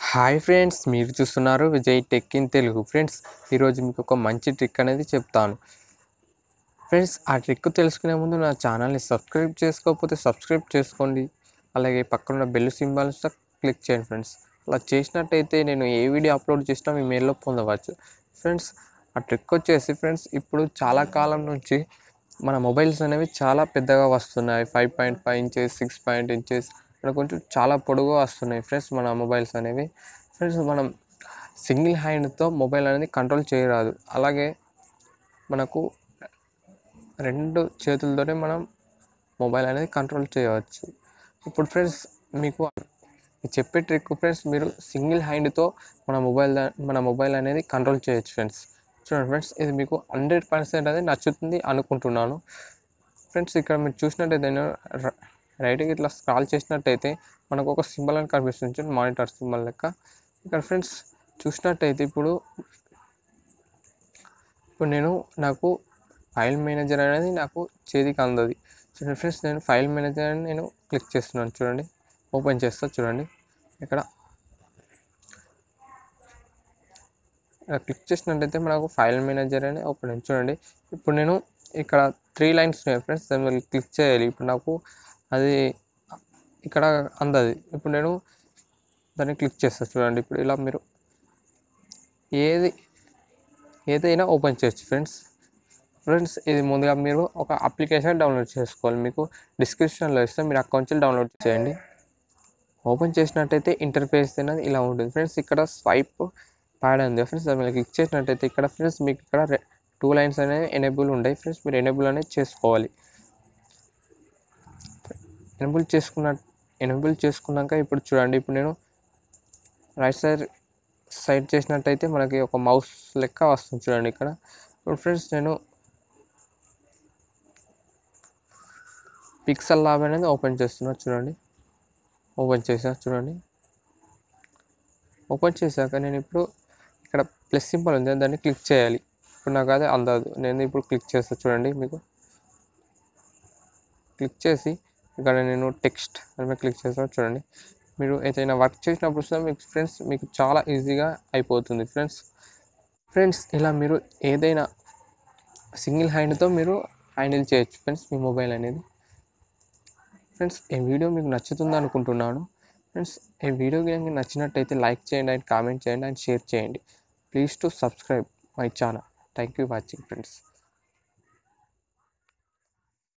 hi friends మీరు చూస్తున్నారు Vijay tech in Telugu friends ఈరోజు మీకు ఒక మంచి ట్రిక్ అనేది చెప్తాను ఫ్రెండ్స్ ఆ ట్రిక్ తెలుసుకునే ముందు నా ఛానల్ని సబ్స్క్రైబ్ చేసుకోకపోతే సబ్స్క్రైబ్ చేసుకోండి అలాగే పక్కన బెల్ సింబల్స్ క్లిక్ చేయండి ఫ్రెండ్స్ అలా చేసినట్టయితే నేను ఏ వీడియో అప్లోడ్ చేసినా మీ మెయిల్లో పొందవచ్చు ఫ్రెండ్స్ ఆ ట్రిక్ వచ్చేసి ఫ్రెండ్స్ ఇప్పుడు చాలా కాలం నుంచి మన మొబైల్స్ అనేవి చాలా పెద్దగా వస్తున్నాయి five point five inches six point inches ఇక్కడ కొంచెం చాలా పొడుగు వస్తున్నాయి ఫ్రెండ్స్ మన మొబైల్స్ అనేవి ఫ్రెండ్స్ మనం సింగిల్ హ్యాండ్తో మొబైల్ అనేది కంట్రోల్ చేయరాదు అలాగే మనకు రెండు చేతులతోనే మనం మొబైల్ అనేది కంట్రోల్ చేయవచ్చు ఇప్పుడు ఫ్రెండ్స్ మీకు ఈ చెప్పే ట్రిక్ ఫ్రెండ్స్ మీరు సింగిల్ హ్యాండ్తో మన మొబైల్ దా- మన మొబైల్ అనేది కంట్రోల్ చేయొచ్చు ఫ్రెండ్స్ చూడండి ఫ్రెండ్స్ ఇది మీకు హండ్రెడ్ పర్సెంట్ అనేది నచ్చుతుంది అనుకుంటున్నాను ఫ్రెండ్స్ ఇక్కడ మీరు చూసినట్టయితే నేను ర- రైట్కి ఇట్లా స్క్రాల్ చేసినట్టయితే మనకు ఒక సింబల్ అని కనిపిస్తుంది చూడండి మానిటర్ సింబల్ లెక్క ఇక్కడ ఫ్రెండ్స్ చూసినట్టయితే ఇప్పుడు ఇప్పుడు నేను నాకు ఫైల్ మేనేజర్ అనేది నాకు చేతికి అందది చూడండి ఫ్రెండ్స్ నేను ఫైల్ మేనేజర్ అని నేను క్లిక్ చేస్తున్నాను చూడండి ఓపెన్ చేస్తా చూడండి ఇక్కడ ఇక్కడ క్లిక్ చేసినట్టయితే మనకు ఫైల్ మేనేజర్ అని ఓపెన్ అయింది చూడండి ఇప్పుడు నేను ఇక్కడ త్రీ లైన్స్ ఉన్నాయి ఫ్రెండ్స్ దాని మీద క్లిక్ చేయాలి ఇప్పుడు నాకు అది ఇక్కడ అందది ఇప్పుడు నేను దాన్ని క్లిక్ చేస్తాను చూడండి ఇప్పుడు ఇలా మీరు ఏది ఏదైనా ఓపెన్ చేయొచ్చు ఫ్రెండ్స్ ఫ్రెండ్స్ ఇది ముందుగా మీరు ఒక అప్లికేషన్ డౌన్లోడ్ చేసుకోవాలి మీకు డిస్క్రిప్షన్లో ఇస్తే మీరు అక్కడి నుంచి డౌన్లోడ్ చేయండి ఓపెన్ చేసినట్టయితే ఇంటర్ఫేస్ అనేది ఇలా ఉంటుంది ఫ్రెండ్స్ ఇక్కడ స్వైప్ ప్యాడ్ ఉంది ఫ్రెండ్స్ దాని మీద క్లిక్ చేసినట్టయితే ఇక్కడ ఫ్రెండ్స్ మీకు ఇక్కడ టూ లైన్స్ అనేవి ఎనేబుల్ ఉంటాయి ఫ్రెండ్స్ మీరు ఎనేబుల్ అనేది చేసుకోవాలి ఎనేబుల్ చేసుకున్న ఎనేబుల్ చేసుకున్నాక ఇప్పుడు చూడండి ఇప్పుడు నేను రైట్ సైడ్ సైడ్ చేసినట్టయితే మనకి ఒక మౌస్ లెక్క వస్తుంది చూడండి ఇక్కడ ఇప్పుడు ఫ్రెండ్స్ నేను పిక్సెల్ ల్యాబ్ అనేది ఓపెన్ చేస్తున్నా చూడండి ఓపెన్ చేసా చూడండి ఓపెన్ చేశాక నేను ఇప్పుడు ఇక్కడ ప్లస్ సింబల్ ఉంది దాన్ని క్లిక్ చేయాలి ఇప్పుడు నాకు అది అందదు నేను ఇప్పుడు క్లిక్ చేస్తా చూడండి మీకు క్లిక్ చేసి ఇక్కడ నేను టెక్స్ట్ అని మీద క్లిక్ చేస్తాను చూడండి మీరు ఏదైనా వర్క్ చేసినప్పుడు కూడా మీకు ఫ్రెండ్స్ మీకు చాలా ఈజీగా అయిపోతుంది ఫ్రెండ్స్ ఫ్రెండ్స్ ఇలా మీరు ఏదైనా సింగిల్ హ్యాండ్తో మీరు హ్యాండిల్ చేయొచ్చు ఫ్రెండ్స్ మీ మొబైల్ అనేది ఫ్రెండ్స్ ఈ వీడియో మీకు నచ్చుతుంది అనుకుంటున్నాను ఫ్రెండ్స్ ఈ వీడియో కనుక నచ్చినట్టయితే లైక్ చేయండి అండ్ కామెంట్ చేయండి అండ్ షేర్ చేయండి please to subscribe my channel thank you watching friends